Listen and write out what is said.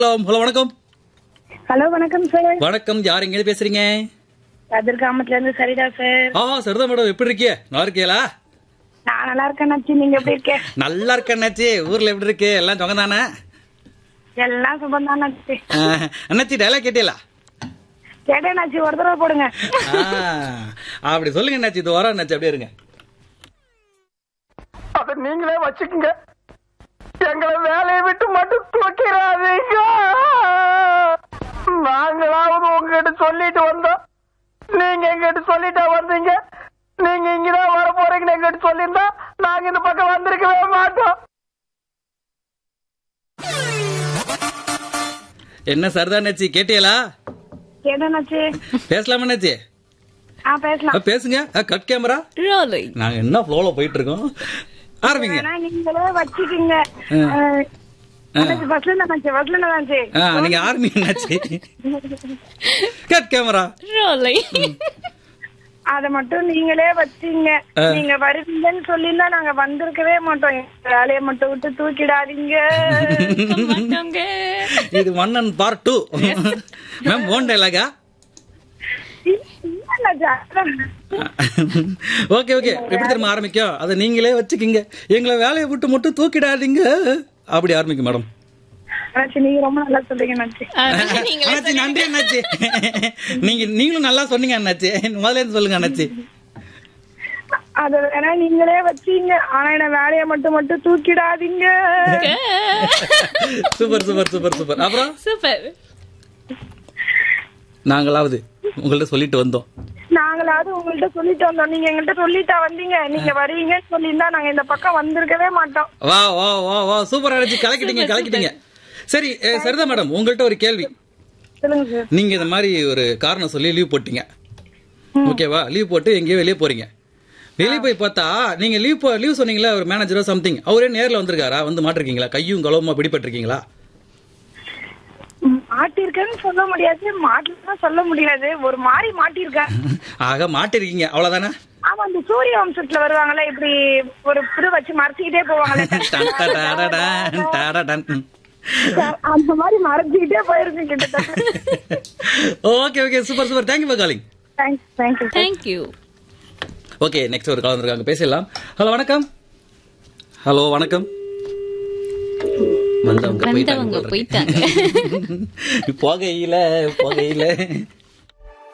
Hello hello வணக்கம் hello வணக்கம் sir வணக்கம் யார் எங்க பேசுறீங்க கதிர்காமத்துல இருந்து சரிதா சார் ஆ சரிதா மேடம் எப்படி இருக்கீங்க நல்லா இருக்கீங்களா நான் நல்லா இருக்கேன் நச்சி நீங்க எப்படி இருக்க நல்லா இருக்கேன் அண்ணாச்சி ஊர்ல எப்படி இருக்கு எல்லாம் சொங்க தானே எல்லாம் சுபம் தான் நச்சி அண்ணாச்சி டைலாக் கேட்டீங்களா கேட்டேன் நச்சி ஒரு தடவை போடுங்க ஆ, அப்படி சொல்லுங்க அண்ணாச்சி இது வர அண்ணாச்சி அப்படியே இருங்க அத நீங்களே வச்சுக்கோங்க எங்களை வேலையை விட்டு மட்டும் தூக்கிறாதீங்க நாங்களாவது உங்ககிட்ட சொல்லிட்டு வந்தோம் நீங்க எங்கிட்ட சொல்லிட்டா வந்தீங்க நீங்க இங்கதான் வர போறீங்கன்னு எங்கிட்ட சொல்லியிருந்தா நாங்க இந்த பக்கம் வந்திருக்கவே மாட்டோம் என்ன சரிதா அண்ணாச்சி கேட்டீங்களா கேட்டேன் நச்சி பேசலாமா அண்ணாச்சி ஆ பேசலாம் ஆ, பேசுங்க கட் கேமரா Rolling. நாங்க என்ன ஃப்ளோல போயிட்டு இருக்கோம் ஆரம்பிங்க வேணா நீங்களே வச்சுக்கீங்க ஆ. ஃபர்ஸ்ட்ல இருந்தா நச்சி ஃபர்ஸ்ட்ல இருந்தா நச்சி ஆ, நீங்க ஆரம்பி அண்ணாச்சி கட் கேமரா Rolling. அத மட்டும் நீங்களே வச்சீங்க ஆ. நீங்க வருவீங்கன்னு சொல்லியிருந்தா நாங்க வந்திருக்கவே மாட்டோம் எங்க வேலையை மட்டும் விட்டு தூக்கிடாதீங்க மாட்டோங்க. இது Mannan part two ma'am own டைலாகா இல்ல நச்சி, அதான். ஓகே ஓகே எப்படி திரும்ப ஆரம்பிக்கும் அதை நீங்களே வச்சுக்கிங்க எங்களை வேலையை விட்டு மட்டும் தூக்கிடாதீங்க அப்படி ஆரம்பிக்கும் மேடம் நச்சி நீங்க ரொம்ப நல்லா சொல்றீங்க நச்சி அதான் நீங்களே அண்ணாச்சி நன்றி அண்ணாச்சி நீங்க நீங்களும் நல்லா சொன்னீங்க அண்ணாச்சி முதல்ல இருந்து சொல்லுங்க அண்ணாச்சி அத வேணா நீங்களே வச்சீங்க ஆனா என்ன வேலையை மட்டும் மட்டும் தூக்கிடாதீங்க சூப்பர் சூப்பர் சூப்பர் சூப்பர் அப்புறம் சூப்பர் நாங்களாவது உங்கள்ட்ட சொல்லிட்டு வந்தோம் நாங்களாவது உங்கள்ட்ட சொல்லிட்டு வந்தோம் நீங்க எங்கள்ட்ட சொல்லிட்டா வந்தீங்க நீங்க வருவீங்கன்னு சொல்லியிருந்தா நாங்க இந்த பக்கம் வந்திருக்கவே மாட்டோம் வா வா வா வா சூப்பர் அண்ணாச்சி கலக்கிட்டீங்க கலக்கிட்டீங்க சரி அஹ், சரிதான் மேடம் உங்கள்ட்ட ஒரு கேள்வி சொல்லுங்க சார் நீங்க இந்த மாதிரி ஒரு காரணம் சொல்லி லீவ் போட்டீங்க ஓகேவா லீவ் போட்டு எங்கேயோ வெளியே போறீங்க வெளியே போய் பார்த்தா நீங்க லீவ் லீவ் சொன்னீங்களா ஒரு மேனேஜரோ சம்திங் அவரே நேர்ல வந்திருக்காரா வந்து மாட்டிருக்கீங்களா கையும் களவுமா பிடிபட்டிருக்கீங்களா மாட்டிருக்கேன்னு சொல்ல முடியாது மாட்டலாம் சொல்ல முடியாது ஒரு மாதிரி மாட்டிருக்கேன் ஆக மாட்டிருக்கீங்க அவ்வளவுதானே ஆமா இந்த சூரிய வம்சத்துல வருவாங்கல்ல இப்படி ஒரு புது வச்சு மறைச்சிக்கிட்டே போவாங்கல்ல டன் டடடடன், டடடன். அந்த மாதிரி மறைச்சிக்கிட்டே போயிருக்கு கிட்டத்தட்ட okay okay super super thank you for calling thanks thank you Thank you. Okay next ஒரு கால் வந்திருக்காங்க பேசலாம் ஹலோ வணக்கம் ஹலோ வணக்கம் வந்தவங்க வந்தவங்க போயிட்டாங்க போயிட்டாங்க போகையில போகையில